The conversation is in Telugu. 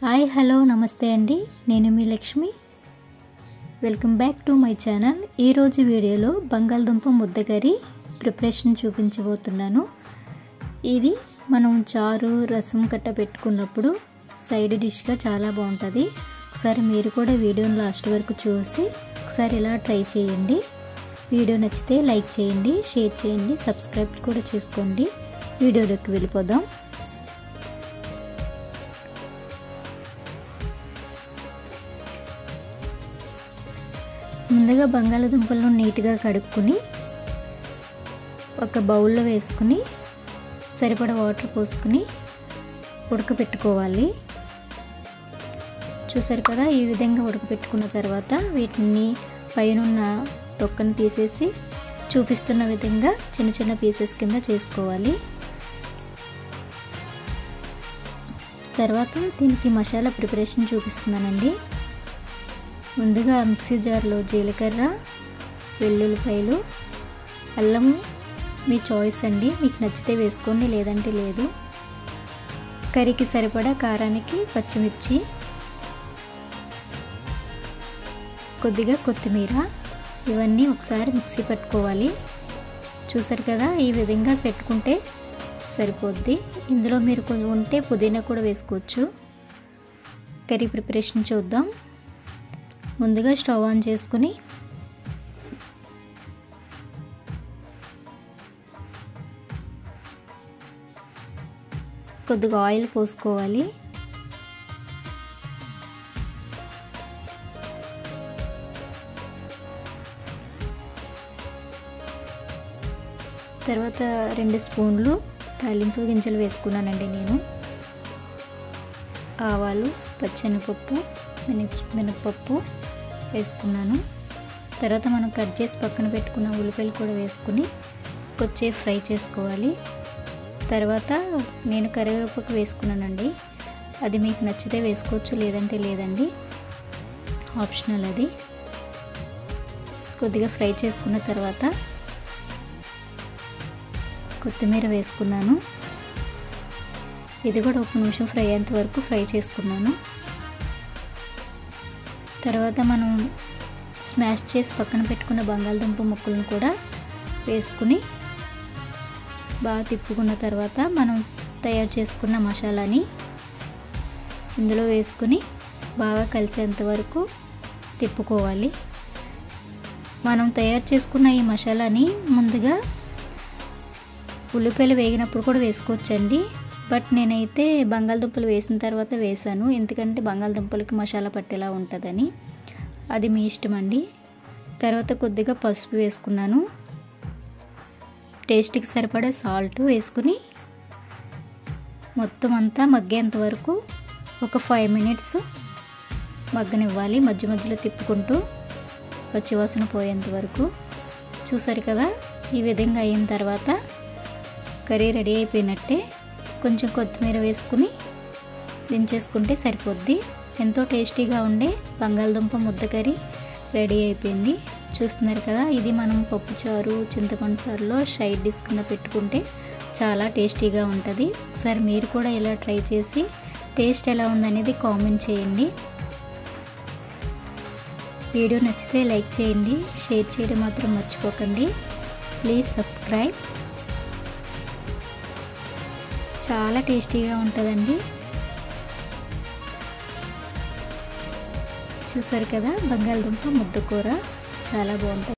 హాయ్ హలో నమస్తే అండి నేను మీ Lakshmi welcome back to my channel ఈరోజు వీడియోలో బంగాళదుంప ముద్దకరి ప్రిపరేషన్ చూపించబోతున్నాను ఇది మనం చారు రసం కట్ట పెట్టుకున్నప్పుడు సైడ్ డిష్గా చాలా బాగుంటుంది ఒకసారి మీరు కూడా వీడియోని లాస్ట్ వరకు చూసి ఒకసారి ఇలా ట్రై చేయండి వీడియో నచ్చితే లైక్ చేయండి షేర్ చేయండి సబ్స్క్రైబ్ కూడా చేసుకోండి వీడియోలోకి వెళ్ళిపోదాం ముందుగా బంగాళదుంపలను నీట్గా కడుక్కుని ఒక బౌల్లో వేసుకుని సరిపడా వాటర్ పోసుకుని ఉడకపెట్టుకోవాలి చూసారు కదా ఈ విధంగా ఉడకపెట్టుకున్న తర్వాత వీటిని పైన తొక్కను తీసేసి చూపిస్తున్న విధంగా చిన్న చిన్న పీసెస్ కింద చేసుకోవాలి తర్వాత దీనికి మసాలా ప్రిపరేషన్ చూపిస్తున్నానండి ముందుగా మిక్సీ జార్లో జీలకర్ర వెల్లుల్లిపాయలు అల్లం మీ చాయిస్ అండి మీకు నచ్చితే వేసుకోండి లేదంటే లేదు కర్రీకి సరిపడా కారానికి పచ్చిమిర్చి కొద్దిగా కొత్తిమీర ఇవన్నీ ఒకసారి మిక్సీ పట్టుకోవాలి చూసారు కదా ఈ విధంగా పెట్టుకుంటే సరిపోద్ది ఇందులో మీరు కొంచెం ఉంటే పుదీనా కూడా వేసుకోవచ్చు కర్రీ ప్రిపరేషన్ చూద్దాం ముందుగా స్టవ్ ఆన్ చేసుకుని కొద్దిగా ఆయిల్ పోసుకోవాలి తర్వాత రెండు స్పూన్లు తాలింపు గింజలు వేసుకున్నానండి నేను ఆవాలు పచ్చెనపప్పు మినచ్ మినపప్పు వేసుకున్నాను తర్వాత మనం కట్ చేసి పక్కన పెట్టుకున్న ఉల్లిపాయలు కూడా వేసుకుని కొచ్చే ఫ్రై చేసుకోవాలి తర్వాత నేను కరివేపాకు వేసుకున్నానండి అది మీకు నచ్చితే వేసుకోవచ్చు లేదంటే లేదండి ఆప్షనల్ అది కొద్దిగా ఫ్రై చేసుకున్న తర్వాత కొత్తిమీర వేసుకున్నాను ఇది కూడా ఒక నిమిషం ఫ్రై అయ్యేంత వరకు ఫ్రై చేసుకున్నాను తర్వాత మనం స్మాష్ చేసి పక్కన పెట్టుకున్న బంగాళదుంప ముక్కలను కూడా వేసుకుని బాగా తిప్పుకున్న తర్వాత మనం తయారు చేసుకున్న మసాలాని ఇందులో వేసుకుని బాగా కలిసేంత వరకు తిప్పుకోవాలి మనం తయారు చేసుకున్న ఈ మసాలాని ముందుగా ఉల్లిపాయలు వేగినప్పుడు కూడా వేసుకోవచ్చండి బట్ నేనైతే బంగాళదుంపలు వేసిన తర్వాత వేసాను ఎందుకంటే బంగాళదుంపలకి మసాలా పట్టేలా ఉంటుందని అది మీ ఇష్టం అండి తర్వాత కొద్దిగా పసుపు వేసుకున్నాను టేస్ట్కి సరిపడే సాల్ట్ వేసుకుని మొత్తం అంతా మగ్గేంత వరకు ఒక ఫైవ్ మినిట్స్ మగ్గనివ్వాలి మధ్య మధ్యలో తిప్పుకుంటూ పచ్చివాసన పోయేంత వరకు చూసారు కదా ఈ విధంగా అయిన తర్వాత కర్రీ రెడీ అయిపోయినట్టే కొంచెం కొత్తిమీర వేసుకుని దించేసుకుంటే సరిపోద్ది ఎంతో టేస్టీగా ఉండే బంగాళదుంప ముద్ద కర్రీ రెడీ అయిపోయింది చూస్తున్నారు కదా ఇది మనం పప్పుచారు చింతపండు సారులో సైడ్ డిష్ కింద పెట్టుకుంటే చాలా టేస్టీగా ఉంటుంది ఒకసారి మీరు కూడా ఇలా ట్రై చేసి టేస్ట్ ఎలా ఉందనేది కామెంట్ చేయండి వీడియో నచ్చితే లైక్ చేయండి షేర్ చేయడం మాత్రం మర్చిపోకండి ప్లీజ్ సబ్స్క్రైబ్ చాలా టేస్టీగా ఉంటుందండి చూసారు కదా బంగాళదుంప ముద్దకూర చాలా బాగుంటుంది